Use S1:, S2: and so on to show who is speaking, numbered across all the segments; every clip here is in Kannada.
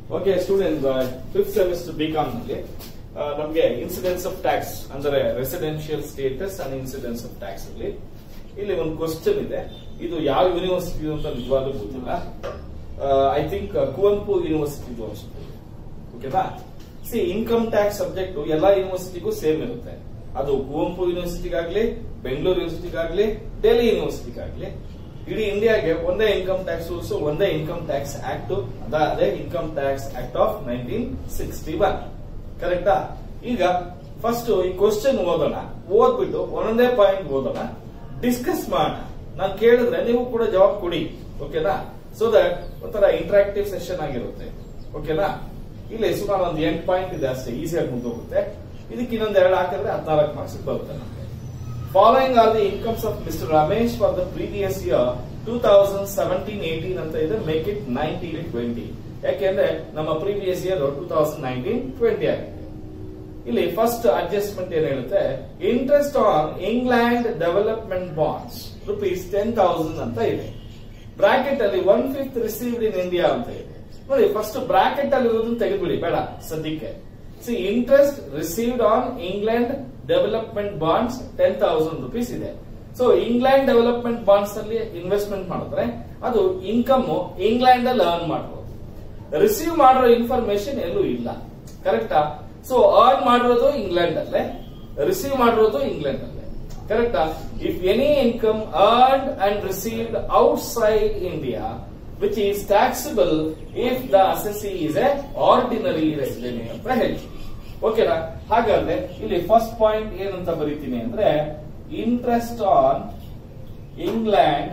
S1: Okay student fifth semester BCom ನಲ್ಲಿ ಆ, ನಮ್ಗೆ ಇನ್ಸಿಡೆನ್ಸ್ ಆಫ್ ಟ್ಯಾಕ್ಸ್ ಅಂದ್ರೆ residential status and incidence of tax ಅಲ್ಲಿ ಇಲ್ಲಿ ಒಂದು ಕ್ವಶನ್ ಇದೆ ಇದು ಯಾವ ಯೂನಿವರ್ಸಿಟಿ ಅಂತ ನಿಜವಾಗ್ಲೂ ಗೊತ್ತಿಲ್ಲ ಐ ಥಿಂಕ್ ಕುವೆಂಪು ಯೂನಿವರ್ಸಿಟಿ ಅನ್ಸುತ್ತೆ ಓಕೆನಾ ಸಿ ಇನ್ಕಮ್ ಟ್ಯಾಕ್ಸ್ ಸಬ್ಜೆಕ್ಟ್ ಎಲ್ಲಾ ಯೂನಿವರ್ಸಿಟಿಗೂ ಸೇಮ್ ಇರುತ್ತೆ ಅದು ಕುವೆಂಪು ಯೂನಿವರ್ಸಿಟಿಗಾಗ್ಲಿ ಬೆಂಗಳೂರು ಯೂನಿವರ್ಸಿಟಿಗಾಗ್ಲಿ ಡೆಲ್ಲಿ ಯೂನಿವರ್ಸಿಟಿಗಾಗ್ಲಿ ಇಡೀ ಇಂಡಿಯಾಗೆ ಒಂದೇ ಇನ್ಕಮ್ ಟ್ಯಾಕ್ಸ್ ರೂಲ್ಸ್ ಒಂದೇ ಇನ್ಕಮ್ ಟ್ಯಾಕ್ಸ್ ಆಕ್ಟ್ ಅದೇ income tax act of nineteen sixty one ಕರೆಕ್ಟಾ ಈಗ ಫಸ್ಟ್ ಈ ಕ್ವಶನ್ ಓದೋಣ ಓದ್ಬಿಟ್ಟು ಒಂದೊಂದೇ ಪಾಯಿಂಟ್ ಓದೋಣ ಡಿಸ್ಕಸ್ ಮಾಡೋಣ ನಾನು ಕೇಳಿದ್ರೆ ನೀವು ಕೂಡ ಜವಾಬ್ ಕೊಡಿ ಓಕೆನಾ ಸೊ ದಟ್ ಒಂಥರ ಇಂಟರಾಕ್ಟಿವ್ ಸೆಷನ್ ಆಗಿರುತ್ತೆ ಓಕೆನಾ ಇಲ್ಲಿ ಸುಮಾರು ಒಂದು ಎಂಟು ಪಾಯಿಂಟ್ ಇದೆ ಅಷ್ಟೇ ಈಸಿಯಾಗಿ ಮುಂದೋಗುತ್ತೆ ಇದಕ್ಕೆ ಇನ್ನೊಂದು ಎರಡು ಹಾಕಿದ್ರೆ ಹದಿನಾಲ್ಕು ಮಾರ್ಕ್ಸ್ ಬರುತ್ತೆ ನಮಗೆ following are the incomes of mister Ramesh for the previous year two thousand seventeen eighteen ಅಂತ ಇದೆ ಮೇಕ್ ಇಟ್ ನೈನ್ಟೀನ್ ಟ್ವೆಂಟಿ ಯಾಕೆಂದ್ರೆ ನಮ್ಮ previous year two thousand nineteen twenty ಆಗಿದೆ ಇಲ್ಲಿ ಫಸ್ಟ್ ಅಡ್ಜಸ್ಟ್ಮೆಂಟ್ ಏನ್ ಹೇಳುತ್ತೆ interest on England development bonds rupees ten thousand ಅಂತ ಇದೆ ಬ್ರಾಕೆಟ್ ಅಲ್ಲಿ one fifth received in India ಅಂತ ಇದೆ ನೋಡಿ ಫಸ್ಟ್ ಬ್ರಾಕೆಟ್ ಅಲ್ಲಿ ಇರೋದನ್ನ ತೆಗೆದುಬಿಡಿ ಬೇಡ ಸದ್ಯಕ್ಕೆ C interest received on England development bonds ten thousand rupees ಇದೆ ಸೊ ಇಂಗ್ಲೆಂಡ್ ಡೆವಲಪ್ಮೆಂಟ್ ಬಾಂಡ್ಸ್ ಅಲ್ಲಿ ಇನ್ವೆಸ್ಟ್ಮೆಂಟ್ ಮಾಡಿದ್ರೆ ಅದು ಇನ್ಕಮ್ ಇಂಗ್ಲೆಂಡ್ ಅಲ್ಲಿ ಅರ್ನ್ ಮಾಡಬಹುದು ರಿಸೀವ್ ಮಾಡಿರೋ ಇನ್ಫಾರ್ಮೇಶನ್ ಎಲ್ಲೂ ಇಲ್ಲ ಕರೆಕ್ಟಾ ಸೊ ಅರ್ನ್ ಮಾಡಿರೋದು ಇಂಗ್ಲೆಂಡ್ ಅಲ್ಲೇ ರಿಸೀವ್ ಮಾಡಿರೋದು ಇಂಗ್ಲೆಂಡ್ ಅಲ್ಲೇ ಕರೆಕ್ಟಾ if any income earn and received outside India which is taxable if the assessee is a ordinary resident ಅಂತ ಹೇಳ್ತೀವಿ ಓಕೆನಾ ಹಾಗಾದ್ರೆ ಇಲ್ಲಿ ಫಸ್ಟ್ ಪಾಯಿಂಟ್ ಏನಂತ ಬರೀತೀನಿ ಅಂದ್ರೆ interest on England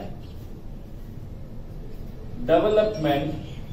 S1: development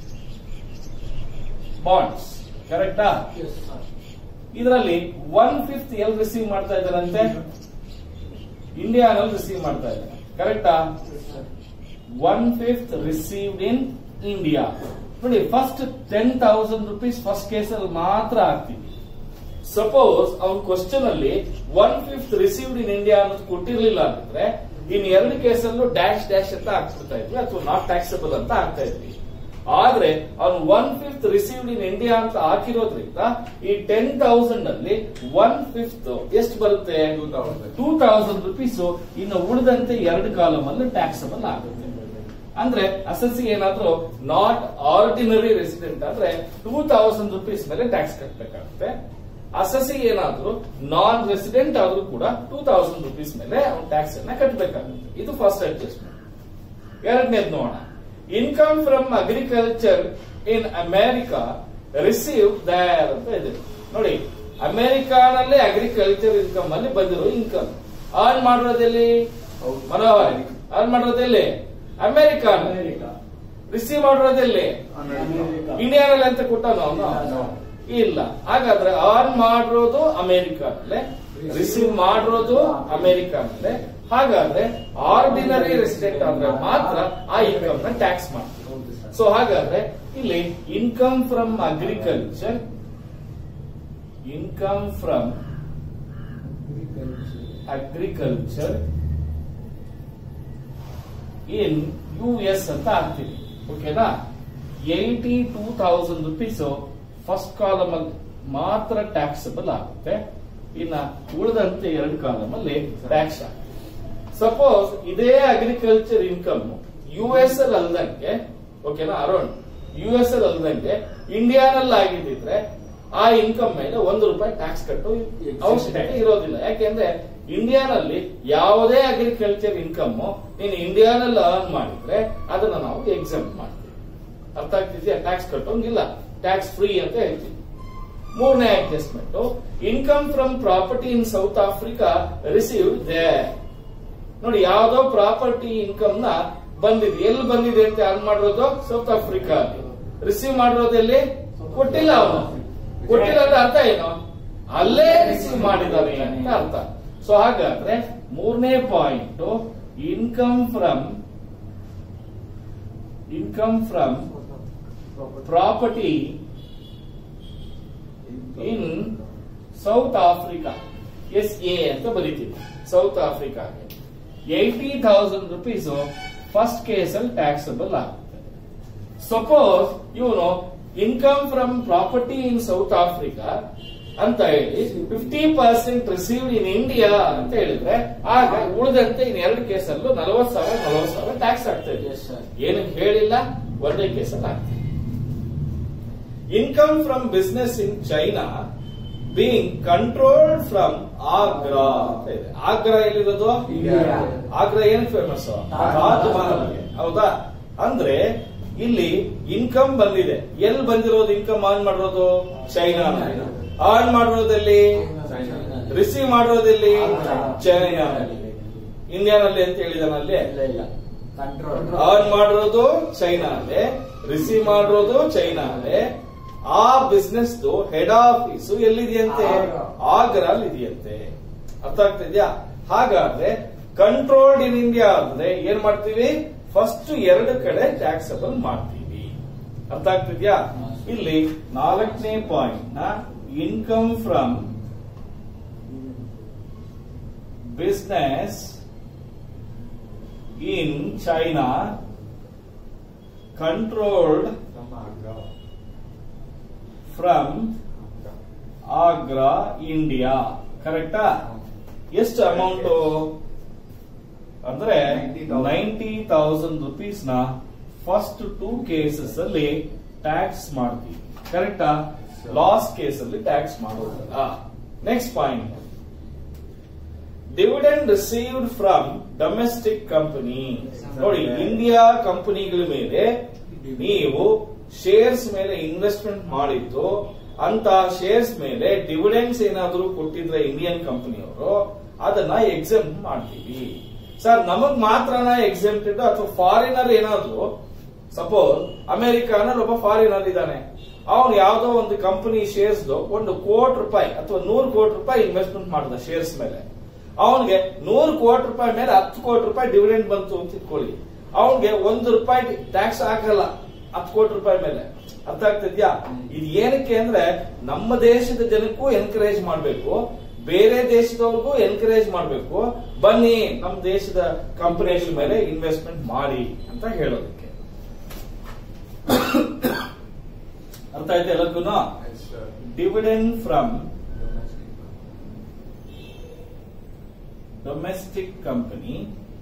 S1: bonds ಕರೆಕ್ಟಾ ಇದರಲ್ಲಿ ಒನ್ ಫಿಫ್ತ್ ಎಲ್ಲಿ ರಿಸೀವ್ ಮಾಡ್ತಾ ಇದ್ದಾರಂತೆ ಇಂಡಿಯಾನಲ್ಲಿ ರಿಸೀವ್ ಮಾಡ್ತಾ ಇದ್ದಾರೆ ಕರೆಕ್ಟಾ one fifth received in India ನೋಡಿ first ten thousand rupees first ಕೇಸಲ್ಲಿ ಮಾತ್ರ ಹಾಕ್ತೀವಿ ಸಪೋಸ್ ಅವ್ನ ಕ್ವಶನ್ ಅಲ್ಲಿ one fifth received in India ಅನ್ನೋದು ಕೊಟ್ಟಿರ್ಲಿಲ್ಲ ಅಂತಂದ್ರೆ ಇನ್ ಎರಡು ಕೇಸಲ್ಲೂ ಡ್ಯಾಶ್ ಡ್ಯಾಶ್ ಅಂತ ಹಾಕ್ಬಿಡ್ತಾ ಇದ್ವಿ ಅಥವಾ ನಾಟ್ ಟ್ಯಾಕ್ಸಬಲ್ ಅಂತ ಹಾಕ್ತಾ ಇದ್ವಿ ಆದ್ರೆ ಅವ್ನು one fifth received in India ಅಂತ ಹಾಕಿರೋದ್ರಿಂದ ಈ ಟೆನ್ ತೌಸಂಡ್ ಅಲ್ಲಿ ಒನ್ ಫಿಫ್ತ್ ಎಷ್ಟು ಬರುತ್ತೆ ಟೂ ತೌಸಂಡ್ ರುಪೀಸ್ ಇನ್ನು ಉಳಿದಂತೆ ಎರಡು ಕಾಲಮ್ ಅಲ್ಲಿ ಟ್ಯಾಕ್ಸಬಲ್ ಆಗುತ್ತೆ ಅಂದ್ರೆ ಅಸಸಿ ಏನಾದ್ರೂ ನಾಟ್ ಆರ್ಡಿನರಿ ರೆಸಿಡೆಂಟ್ ಆದ್ರೆ ಟೂ ತೌಸಂಡ್ ರುಪೀಸ್ ಮೇಲೆ ಟ್ಯಾಕ್ಸ್ ಕಟ್ಟಬೇಕಾಗುತ್ತೆ ಅಸಸಿ ಏನಾದ್ರೂ ನಾನ್ ರೆಸಿಡೆಂಟ್ ಆದ್ರೂ ಕೂಡ ಟೂ ತೌಸಂಡ್ ರುಪೀಸ್ ಮೇಲೆ ಅವ್ನು ಟ್ಯಾಕ್ಸ್ ಅನ್ನ ಕಟ್ಟಬೇಕಾಗುತ್ತೆ ಇದು ಫಸ್ಟ್ ಅಡ್ಜಸ್ಟ್ಮೆಂಟ್ ಎರಡನೇದು ನೋಡೋಣ income from agriculture in America receive there ಅಂತ ಇದೆ ನೋಡಿ ಅಮೆರಿಕಾನಲ್ಲಿ ಅಗ್ರಿಕಲ್ಚರ್ ಇನ್ಕಮ್ ಅಲ್ಲಿ ಬಂದಿರೋ ಇನ್ಕಮ್ ಅರ್ನ್ ಮಾಡಿರೋದೆಲ್ಲಿ ಮನೋಹರ್ ಅರ್ನ್ ಮಾಡಿರೋದೆಲ್ಲಿ ಅಮೆರಿಕಾ ರಿಸೀವ್ ಮಾಡಿರೋದೆಲ್ಲಿ ಇಂಡಿಯಾನಲ್ಲಿ ಅಂತ ಕೊಟ್ಟಾನ ಅವನು ಇಲ್ಲ ಹಾಗಾದ್ರೆ ಅರ್ನ್ ಮಾಡಿರೋದು ಅಮೆರಿಕಾನಲ್ಲೇ ರಿಸೀವ್ ಮಾಡಿರೋದು ಅಮೆರಿಕಾನಲ್ಲೇ ಹಾಗಾದ್ರೆ ಆರ್ಡಿನರಿ ರೆಸಿಡೆಂಟ್ ಆದ್ರೆ ಮಾತ್ರ ಆ ಇನ್ಕಮ್ ನ ಟ್ಯಾಕ್ಸ್ ಮಾಡ್ತೀವಿ ಸೊ ಹಾಗಾದ್ರೆ ಇಲ್ಲಿ income from agriculture income from agriculture in U S ಅಂತ ಹಾಕ್ತೀವಿ ಓಕೆನಾ eighty two thousand rupees first column ಅಲ್ಲಿ ಮಾತ್ರ ಟ್ಯಾಕ್ಸಬಲ್ ಆಗುತ್ತೆ ಇನ್ನ ಉಳಿದಂತೆ ಎರಡು ಕಾಲಮ್ ಅಲ್ಲಿ ಟ್ಯಾಕ್ಸ್ ಆಗುತ್ತೆ ಸಪೋಸ್ ಇದೇ ಅಗ್ರಿಕಲ್ಚರ್ ಇನ್ಕಮ್ ಯು ಎಸ್ ಎಲ್ ಅಲ್ದಂಗೆ ಓಕೆನಾ ಅರೌಂಡ್ ಯು ಎಸ್ ಎಲ್ ಅಲ್ದಂಗೆ ಇಂಡಿಯಾನಲ್ಲಿ ಆಗಿದ್ದಿದ್ರೆ ಆ ಇನ್ಕಮ್ ಮೇಲೆ ಒಂದು ರೂಪಾಯಿ ಟ್ಯಾಕ್ಸ್ ಕಟ್ಟೋ ಅವಶ್ಯಕತೆ ಇರೋದಿಲ್ಲ ಯಾಕೆಂದ್ರೆ ಇಂಡಿಯಾನಲ್ಲಿ ಯಾವುದೇ ಅಗ್ರಿಕಲ್ಚರ್ ಇನ್ಕಮ್ ನೀನು ಇಂಡಿಯಾನಲ್ಲಿ ಅರ್ನ್ ಮಾಡಿದ್ರೆ ಅದನ್ನ ನಾವು ಎಕ್ಸಾಮ್ ಮಾಡ್ತೀವಿ ಅರ್ಥ ಆಗ್ತಿದ್ಯಾ ಟ್ಯಾಕ್ಸ್ ಕಟ್ಟೋಂಗಿಲ್ಲ ಟ್ಯಾಕ್ಸ್ ಫ್ರೀ ಅಂತ ಹೇಳ್ತೀವಿ ಮೂರನೇ adjustment income from property in South Africa received there ನೋಡಿ ಯಾವ್ದೋ ಪ್ರಾಪರ್ಟಿ ಇನ್ಕಮ್ ನ ಬಂದಿದೆ ಎಲ್ಲಿ ಬಂದಿದೆ ಅಂತ ಅರ್ನ್ ಮಾಡಿರೋದು ಸೌತ್ ಆಫ್ರಿಕಾ ರಿಸೀವ್ ಮಾಡಿರೋದೆಲ್ಲಿ ಕೊಟ್ಟಿಲ್ಲ ಅವನು ಕೊಟ್ಟಿಲ್ಲ ಅಂದ್ರೆ ಅರ್ಥ ಏನು ಅಲ್ಲೇ ರಿಸೀವ್ ಮಾಡಿದಾನೆ ಅಂತ ಅರ್ಥ ಸೊ ಹಾಗಾದ್ರೆ ಮೂರನೇ point income from income from property in South Africa S A ಅಂತ ಬರೀತೀವಿ ಸೌತ್ ಆಫ್ರಿಕಾಗೆ ಏಯ್ಟಿ ಥೌಸಂಡ್ ರುಪೀಸ್ ಫಸ್ಟ್ ಕೇಸಲ್ಲಿ ಟ್ಯಾಕ್ಸಬಲ್ ಆಗುತ್ತೆ ಸಪೋಸ್ ಇವನು income from property in South Africa ಅಂತ ಹೇಳಿ fifty percent received in India ಅಂತ ಹೇಳಿದ್ರೆ ಆಗ ಉಳಿದಂತೆ ಇನ್ ಎರಡು ಕೇಸಲ್ಲೂ ನಲವತ್ ಸಾವಿರ ನಲವತ್ ಸಾವಿರ ಟ್ಯಾಕ್ಸ್ ಆಗ್ತಾ ಇದೆ
S2: Yes, sir.
S1: ಏನು ಹೇಳಿಲ್ಲ ಒಂದೇ ಕೇಸಲ್ಲಿ ಆಗ್ತದೆ income from business in China being controlled from Agra ಅಂತ ಇದೆ ಆಗ್ರಾ ಎಲ್ಲಿರೋದು
S2: India.
S1: ಆಗ್ರಾ ಏನ್ ಫೇಮಸ್
S2: ತಾಜ್
S1: ತಾಜ್
S2: ಮಹಲ್.
S1: ಮಹಲ್ಗೆ ಹೌದಾ ಅಂದ್ರೆ ಇಲ್ಲಿ ಇನ್ಕಮ್ ಬಂದಿದೆ ಎಲ್ಲಿ ಬಂದಿರೋದು ಇನ್ಕಮ್ ಆನ್ ಮಾಡಿರೋದು ಚೈನಾ
S2: ಚೈನಾ.
S1: ಆನ್ ಮಾಡಿರೋದಲ್ಲಿ ರಿಸೀವ್ ಮಾಡಿರೋದಲ್ಲಿ
S2: ಆಗ್ರಾ.
S1: ಚೈನಾ ಇಂಡಿಯಾನಲ್ಲಿ ಅಂತ ಹೇಳಿದಾನಲ್ಲಿ
S2: ಇಲ್ಲ ಇಲ್ಲ ಕಂಟ್ರೋಲ್
S1: ಆನ್ ಮಾಡಿರೋದು ಚೈನಾಲೆ ರಿಸೀವ್ ಮಾಡಿರೋದು ಚೈನಾಲೆ ಆ ಬಿಸ್ನೆಸ್ ಹೆಡ್ ಆಫೀಸ್ ಎಲ್ಲಿದೆಯಂತೆ
S2: ಆಗ್ರಾ.
S1: ಆಗ್ರಾಲ್ ಇದೆಯಂತೆ ಅರ್ಥ ಆಗ್ತಿದ್ಯಾ ಹಾಗಾದ್ರೆ ಕಂಟ್ರೋಲ್ಡ್ ಇನ್ ಇಂಡಿಯಾ ಅಂದ್ರೆ ಏನ್ ಮಾಡ್ತೀವಿ ಫಸ್ಟ್ ಎರಡು ಕಡೆ ಟ್ಯಾಕ್ಸಬಲ್ ಮಾಡ್ತೀವಿ ಅರ್ಥ ಆಗ್ತಿದ್ಯಾ ಇಲ್ಲಿ ನಾಲ್ಕನೇ ಪಾಯಿಂಟ್ ನ income from business in China controlled from Agra India ಕರೆಕ್ಟಾ ಎಷ್ಟು ಅಮೌಂಟ್ ಅಂದ್ರೆ
S2: 90,000.
S1: ನೈಂಟಿ ತೌಸಂಡ್ ರುಪೀಸ್ ನ ಫಸ್ಟ್ ಟೂ ಕೇಸಸ್ ಅಲ್ಲಿ ಟ್ಯಾಕ್ಸ್ ಮಾಡ್ತೀವಿ ಕರೆಕ್ಟಾ ಲಾಸ್ ಕೇಸ್ ಅಲ್ಲಿ ಟ್ಯಾಕ್ಸ್ ಮಾಡೋದಲ್ಲ next point dividend received from domestic company ನೋಡಿ ಇಂಡಿಯಾ ಕಂಪನಿಗಳ ಮೇಲೆ ನೀವು ಶೇರ್ಸ್ ಮೇಲೆ ಇನ್ವೆಸ್ಟ್ಮೆಂಟ್ ಮಾಡಿದ್ದು ಅಂತ ಶೇರ್ಸ್ ಮೇಲೆ ಡಿವಿಡೆಂಡ್ಸ್ ಏನಾದರೂ ಕೊಟ್ಟಿದ್ರೆ ಇಂಡಿಯನ್ ಕಂಪನಿಯವರು ಅದನ್ನ ಎಕ್ಸೆಂಪ್ ಮಾಡ್ತೀವಿ ಸರ್ ನಮಗ್ ಮಾತ್ರನ ಎಕ್ಸೆಂಪ್ಟೆಡ್ ಅಥವಾ ಫಾರಿನರ್ ಏನಾದ್ರು ಸಪೋಸ್ ಅಮೆರಿಕಾನಲ್ಲಿ ಒಬ್ಬ ಫಾರಿನರ್ ಇದ್ದಾನೆ ಅವನು ಯಾವ್ದೋ ಒಂದು ಕಂಪನಿ ಶೇರ್ಸ್ ಒಂದು ಕೋಟಿ ರೂಪಾಯಿ ಅಥವಾ ನೂರು ಕೋಟಿ ರೂಪಾಯಿ ಇನ್ವೆಸ್ಟ್ಮೆಂಟ್ ಮಾಡಿದ ಶೇರ್ಸ್ ಮೇಲೆ ಅವನಿಗೆ ನೂರು ಕೋಟಿ ರೂಪಾಯಿ ಮೇಲೆ ಹತ್ತು ಕೋಟಿ ರೂಪಾಯಿ ಡಿವಿಡೆಂಡ್ ಬಂತು ಅಂತ ಇಟ್ಕೊಳ್ಳಿ ಅವನಿಗೆ ಒಂದು ರೂಪಾಯಿ ಟ್ಯಾಕ್ಸ್ ಹಾಕಲ್ಲ ಹತ್ತು ಕೋಟಿ ರೂಪಾಯಿ ಮೇಲೆ ಅರ್ಥ ಆಗ್ತಿದ್ಯಾ ಇದು ಏನಕ್ಕೆ ಅಂದ್ರೆ ನಮ್ಮ ದೇಶದ ಜನಕ್ಕೂ ಎನ್ಕರೇಜ್ ಮಾಡಬೇಕು ಬೇರೆ ದೇಶದವ್ರಿಗೂ ಎನ್ಕರೇಜ್ ಮಾಡಬೇಕು ಬನ್ನಿ ನಮ್ಮ ದೇಶದ ಕಂಪನಿಗಳ ಮೇಲೆ ಇನ್ವೆಸ್ಟ್ಮೆಂಟ್ ಮಾಡಿ ಅಂತ ಹೇಳೋದಕ್ಕೆ ಅರ್ಥ ಆಯ್ತು ಎಲ್ಲಕ್ಕೂ dividend from domestic company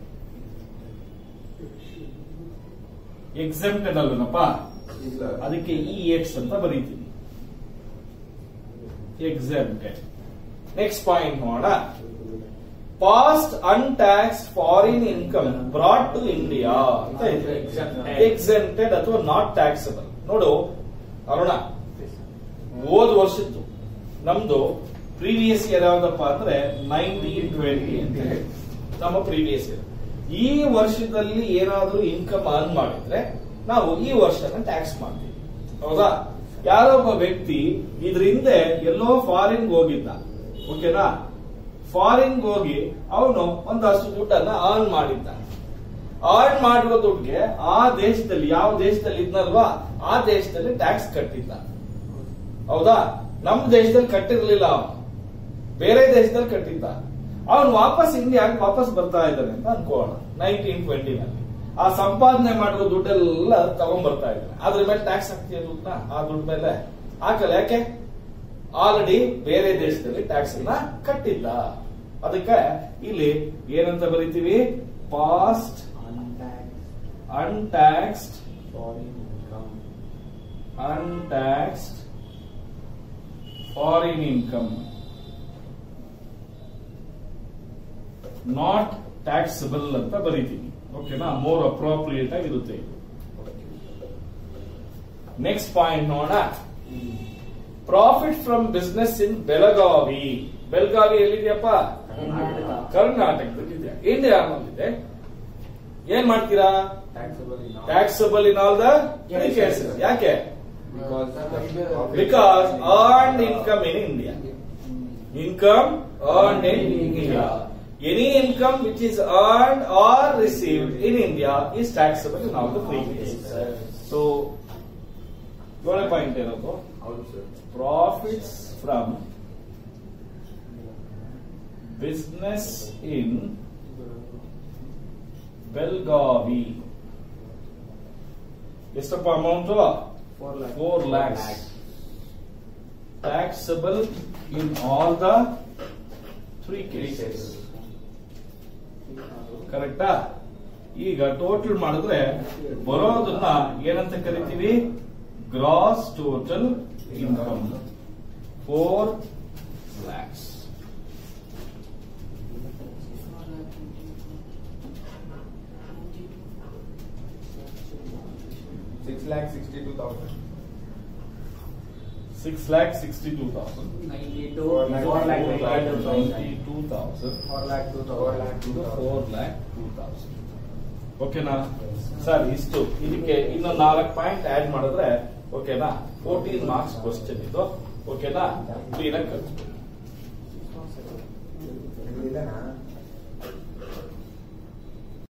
S1: exempted ಅಲ್ಲನಪ್ಪ ಅದಕ್ಕೆ ಇ ಎಕ್ಸ್ ಅಂತ ಬರೀತೀನಿ ಎಕ್ಸೆಂಪ್ಟೆಡ್ ನೆಕ್ಸ್ಟ್ ಪಾಯಿಂಟ್ ನೋಡ past untaxed foreign income brought to India ಅಂತ ಇದೆ
S2: Exempted.
S1: ಎಕ್ಸೆಂಪ್ಟೆಡ್ ಅಥವಾ ನಾಟ್ ಟ್ಯಾಕ್ಸಬಲ್ ನೋಡು ಅರುಣ ಹೋದ ವರ್ಷದ್ದು ನಮ್ದು ಪ್ರೀವಿಯಸ್ ಇಯರ್ ಯಾವ್ದಪ್ಪ ಅಂದ್ರೆ ನೈನ್ಟೀನ್ ಟ್ವೆಂಟಿ ಅಂತ ಹೇಳಿ ನಮ್ಮ ಪ್ರೀವಿಯಸ್ ಇಯರ್ ಈ ವರ್ಷದಲ್ಲಿ ಏನಾದ್ರೂ ಇನ್ಕಮ್ ಅರ್ನ್ ಮಾಡಿದ್ರೆ ನಾವು ಈ ವರ್ಷನ ಟ್ಯಾಕ್ಸ್ ಮಾಡ್ತೀವಿ ಹೌದಾ ಯಾರೋ ಒಬ್ಬ ವ್ಯಕ್ತಿ ಇದ್ರ ಹಿಂದೆ ಎಲ್ಲೋ ಫಾರಿನ್ ಹೋಗಿದ್ದ ಓಕೆನಾ ಫಾರಿನ್ ಹೋಗಿ ಅವನು ಒಂದಷ್ಟು ದುಡ್ಡನ್ನ ಅರ್ನ್ ಮಾಡಿದ್ದ ಅರ್ನ್ ಮಾಡಿರೋ ದುಡ್ಡಿಗೆ ಆ ದೇಶದಲ್ಲಿ ಯಾವ ದೇಶದಲ್ಲಿ ಇದ್ನಲ್ವಾ ಆ ದೇಶದಲ್ಲಿ ಟ್ಯಾಕ್ಸ್ ಕಟ್ಟಿದ್ದ ಹೌದಾ ನಮ್ಮ ದೇಶದಲ್ಲಿ ಕಟ್ಟಿರ್ಲಿಲ್ಲ ಅವನು ಬೇರೆ ದೇಶದಲ್ಲಿ ಕಟ್ಟಿದ್ದ ಅವನು ವಾಪಸ್ ಇಂಡಿಯಾಗೆ ವಾಪಸ್ ಬರ್ತಾ ಇದ್ದಾನೆ ಅಂತ ಅನ್ಕೋಣ ನೈನ್ಟೀನ್ ಟ್ವೆಂಟಿನಲ್ಲಿ ಆ ಸಂಪಾದನೆ ಮಾಡಿರೋ ದುಡ್ಡೆಲ್ಲ ತಗೊಂಡ್ ಬರ್ತಾ ಇದ್ದಾನೆ ಅದ್ರ ಮೇಲೆ ಟ್ಯಾಕ್ಸ್ ಹಾಕ್ತೀಯ ದುಡ್ಡನ್ನ ಆ ದುಡ್ಡು ಮೇಲೆ ಹಾಕಲ್ಲ ಯಾಕೆ ಆಲ್ರೆಡಿ ಬೇರೆ ದೇಶದಲ್ಲಿ ಟ್ಯಾಕ್ಸ್ ಅನ್ನ ಕಟ್ಟಿದ್ದ ಅದಕ್ಕೆ ಇಲ್ಲಿ ಏನಂತ ಬರಿತೀವಿ past untaxed untaxed foreign income not taxable ಅಂತ ಬರೀತೀನಿ ಓಕೆನಾ ಮೋರ್ ಅಪ್ರೋಪ್ರಿಯೇಟ್ ಆಗಿರುತ್ತೆ ಇದು ನೆಕ್ಸ್ಟ್ ಪಾಯಿಂಟ್ ನೋಡೋಣ profit from business in Belagavi Belagavi ಎಲ್ಲಿದೆಯಪ್ಪ ಕರ್ನಾಟಕದಲ್ಲಿದೆ ಇಂಡಿಯಾನಲ್ಲಿದೆ ಏನ್ ಮಾಡ್ತೀರಾ taxable in all the cases ಯಾಕೆ because earn income in India income earned in India. Any income which is earned or received in India is taxable in all the three cases. So, ಏಳನೇ ಪಾಯಿಂಟ್ ಏನದು profits from business in Belgavi ಎಷ್ಟಪ್ಪ amount
S2: Four lakh.
S1: Four lakhs. Taxable in all the three cases. ಕರೆಕ್ಟಾ ಈಗ ಟೋಟಲ್ ಮಾಡಿದ್ರೆ ಬರೋದನ್ನ ಏನಂತ ಕರಿತೀವಿ gross total income four lakhs
S3: Six lakh sixty-two thousand.
S1: Six lakh sixty two thousand
S2: Ninety-two.
S3: Four lakh.
S2: Four lakh
S3: Four
S2: ninety-two thousand.
S1: Ninety two thousand
S2: Four lakh two
S3: Four
S2: thousand.
S3: lakh two thousand.
S1: Four lakh two thousand ಓಕೆನಾ ಸರ್ ಇಷ್ಟು ಇದಕ್ಕೆ ಇನ್ನೊಂದು ನಾಲ್ಕು ಪಾಯಿಂಟ್ ಆಡ್ ಮಾಡಿದ್ರೆ ಓಕೆನಾ ಫೋರ್ಟೀನ್ ಮಾರ್ಕ್ಸ್ ಕ್ವಶನ್ ಇದು ಓಕೆನಾ ಕ್ಲೀನ್ ಆಗಿ ಕಲ್ತ್ಕೊಳ್ಳಿ
S3: ಇದೆನಾ